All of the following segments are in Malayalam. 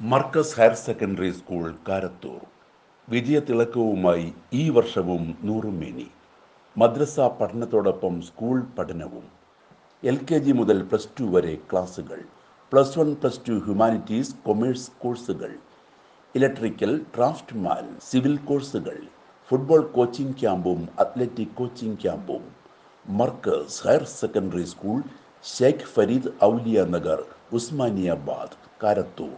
Markaz higher secondary school Karathur വിജയത്തിളക്കവുമായി ഈ വർഷവും നൂറുമേനി മദ്രസ പഠനത്തോടൊപ്പം സ്കൂൾ പഠനവും എൽ കെ ജി മുതൽ പ്ലസ് ടു വരെ ക്ലാസുകൾ plus one plus two humanities commerce കോഴ്സുകൾ ഇലക്ട്രിക്കൽ ഡ്രാഫ്റ്റ്മാൻ സിവിൽ കോഴ്സുകൾ ഫുട്ബോൾ കോച്ചിംഗ് ക്യാമ്പും അത്ലറ്റിക് കോച്ചിംഗ് ക്യാമ്പും Markaz higher secondary school Sheikh Farid Auliya Nagar Osmanabad Karathur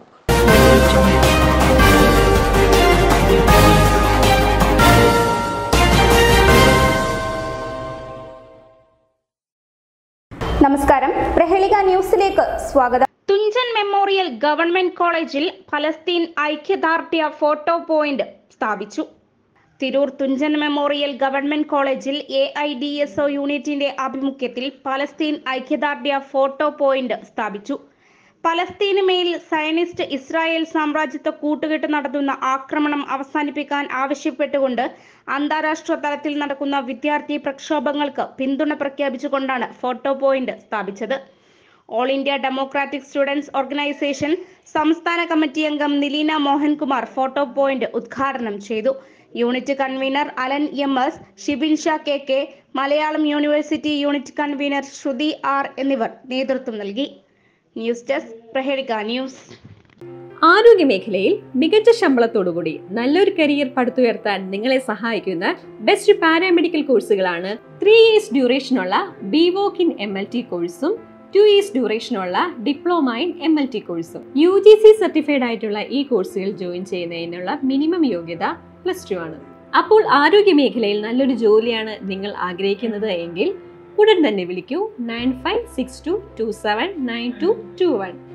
നമസ്കാരം പ്രഹേളിക ന്യൂസിലേക്ക് സ്വാഗതം തുഞ്ചൻ മെമ്മോറിയൽ ഗവൺമെന്റ് കോളേജിൽ ഫലസ്തീൻ ഐക്യദാർഢ്യ ഫോട്ടോ പോയിന്റ് സ്ഥാപിച്ചു തിരൂർ തുഞ്ചൻ മെമ്മോറിയൽ ഗവൺമെന്റ് കോളേജിൽ A I D S O യൂണിറ്റിന്റെ ആഭിമുഖ്യത്തിൽ പലസ്തീൻ ഐക്യദാർഢ്യ ഫോട്ടോ പോയിന്റ് സ്ഥാപിച്ചു പലസ്തീന് മേൽ സയനിസ്റ്റ് ഇസ്രായേൽ സാമ്രാജ്യത്വ കൂട്ടുകെട്ട് നടത്തുന്ന ആക്രമണം അവസാനിപ്പിക്കാൻ ആവശ്യപ്പെട്ടുകൊണ്ട് അന്താരാഷ്ട്ര തലത്തിൽ നടക്കുന്ന വിദ്യാർത്ഥി പ്രക്ഷോഭങ്ങൾക്ക് പിന്തുണ പ്രഖ്യാപിച്ചുകൊണ്ടാണ് ഫോട്ടോ പോയിന്റ് സ്ഥാപിച്ചത് all India democratic students organisation സംസ്ഥാന കമ്മിറ്റി അംഗം നിലീന മോഹൻകുമാർ ഫോട്ടോ പോയിന്റ് ഉദ്ഘാടനം ചെയ്തു unit convener Alan M S Shibin Shah K K Malayalam university unit convener Sruthi R എന്നിവർ നേതൃത്വം നൽകി ന്യൂസ് ഡെസ്ക് പ്രഹേളിക ന്യൂസ് ആരോഗ്യമേഖലയിൽ മികച്ച ശമ്പളത്തോടുകൂടി നല്ലൊരു കരിയർ പടുത്തുയർത്താൻ നിങ്ങളെ സഹായിക്കുന്ന ബെസ്റ്റ് പാരാമെഡിക്കൽ കോഴ്സുകളാണ് ത്രീ ഇയേഴ്സ് ഡ്യൂറേഷനുള്ള BVoc in M L T കോഴ്സും ടു ഇയേഴ്സ് ഡ്യൂറേഷനുള്ള diploma in M L T കോഴ്സും യു ജി സി സർട്ടിഫൈഡ് ആയിട്ടുള്ള ഈ കോഴ്സുകൾ ജോയിൻ ചെയ്യുന്നതിനുള്ള മിനിമം യോഗ്യത പ്ലസ് ടു ആണ് അപ്പോൾ ആരോഗ്യ മേഖലയിൽ നല്ലൊരു ജോലിയാണ് നിങ്ങൾ ആഗ്രഹിക്കുന്നത് എങ്കിൽ ഉടൻ തന്നെ വിളിക്കൂ nine five six two two seven nine two two one